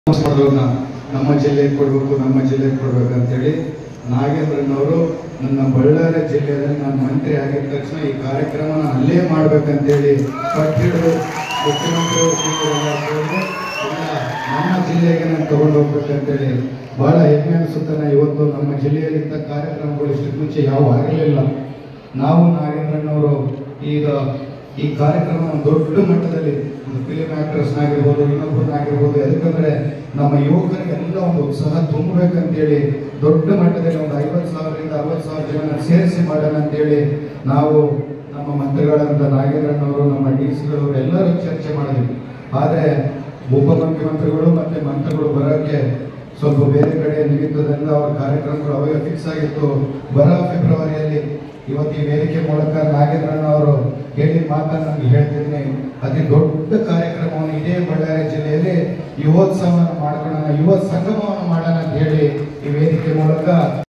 ಮಾಡೋದನ್ನ ನಮ್ಮ ಜಿಲ್ಲೆಗೆ ಕೊಡಬೇಕು ನಮ್ಮ ಜಿಲ್ಲೆಗೆ ಕೊಡ್ಬೇಕು ಅಂತೇಳಿ ನಾಗೇಂದ್ರನವರು ನನ್ನ ಬಳ್ಳಾರಿ ಜಿಲ್ಲೆಯಲ್ಲಿ ನಾನು ಮಂತ್ರಿ ಆಗಿದ ತಕ್ಷಣ ಈ ಕಾರ್ಯಕ್ರಮನ ಅಲ್ಲೇ ಮಾಡ್ಬೇಕಂತೇಳಿ ಪಟ್ಟಿಡು ಮುಖ್ಯಮಂತ್ರಿ ಇಲ್ಲ ನಮ್ಮ ಜಿಲ್ಲೆಗೆ ನಾನು ತಗೊಂಡು ಹೋಗ್ಬೇಕಂತೇಳಿ ಬಹಳ ಹೆಮ್ಮೆ ಅನಿಸುತ್ತಾನೆ ಇವತ್ತು ನಮ್ಮ ಜಿಲ್ಲೆಯಲ್ಲಿ ಇಂಥ ಕಾರ್ಯಕ್ರಮಗಳು ಇಷ್ಟಕ್ಕೆ ಮುಂಚೆ ಯಾವ ಆಗಿರಲಿಲ್ಲ ನಾವು ನಾಗೇಂದ್ರನವರು ಈಗ ಈ ಕಾರ್ಯಕ್ರಮ ದೊಡ್ಡ ಮಟ್ಟದಲ್ಲಿ ಒಂದು ಫಿಲಿಂ ಆಕ್ಟರ್ಸ್ನಾಗಿರ್ಬೋದು ಇನ್ನೊಬ್ಬರನ್ನಾಗಿರ್ಬೋದು ಯಾಕಂದ್ರೆ ನಮ್ಮ ಯುವಕರಿಗೆಲ್ಲ ಒಂದು ಉತ್ಸಾಹ ತುಂಬಬೇಕಂತೇಳಿ ದೊಡ್ಡ ಮಟ್ಟದಲ್ಲಿ ಒಂದು ಐವತ್ತು ಸಾವಿರದಿಂದ ಅರವತ್ತು ಸಾವಿರ ಜನ ಸೇರಿಸಿ ಮಾಡೋಣ ಅಂತೇಳಿ ನಾವು ನಮ್ಮ ಮಂತ್ರಿಗಳಾದಂಥ ನಾಗೇಂದ್ರನವರು ನಮ್ಮ ಡಿ ಸಿಗಳು ಎಲ್ಲರೂ ಚರ್ಚೆ ಮಾಡಿದ್ವಿ ಆದರೆ ಉಪಮುಖ್ಯಮಂತ್ರಿಗಳು ಮತ್ತೆ ಮಂತ್ರಿಗಳು ಬರೋಕ್ಕೆ ಸ್ವಲ್ಪ ಬೇರೆ ಕಡೆ ನಿಮಿತ್ತದಿಂದ ಅವರ ಕಾರ್ಯಕ್ರಮಗಳು ಅವಾಗ ಫಿಕ್ಸ್ ಆಗಿತ್ತು ಬರೋ ಫೆಬ್ರವರಿಯಲ್ಲಿ ಇವತ್ತು ಈ ವೇದಿಕೆ ಮೂಲಕ ನಾಗೇಂದ್ರಣ್ಣ ಅವರು ಹೇಳಿದ ಮಾತನ್ನು ನನಗೆ ಹೇಳ್ತಿದ್ದೀನಿ ಅತಿ ದೊಡ್ಡ ಕಾರ್ಯಕ್ರಮವನ್ನು ಇದೇ ಬಳ್ಳಾರಿ ಜಿಲ್ಲೆಯಲ್ಲಿ ಯುವೋತ್ಸವವನ್ನು ಮಾಡ್ಕೊಳ್ಳೋಣ ಯುವ ಸಂಗಮವನ್ನು ಮಾಡೋಣ ಅಂತ ಹೇಳಿ ಈ ವೇದಿಕೆ ಮೂಲಕ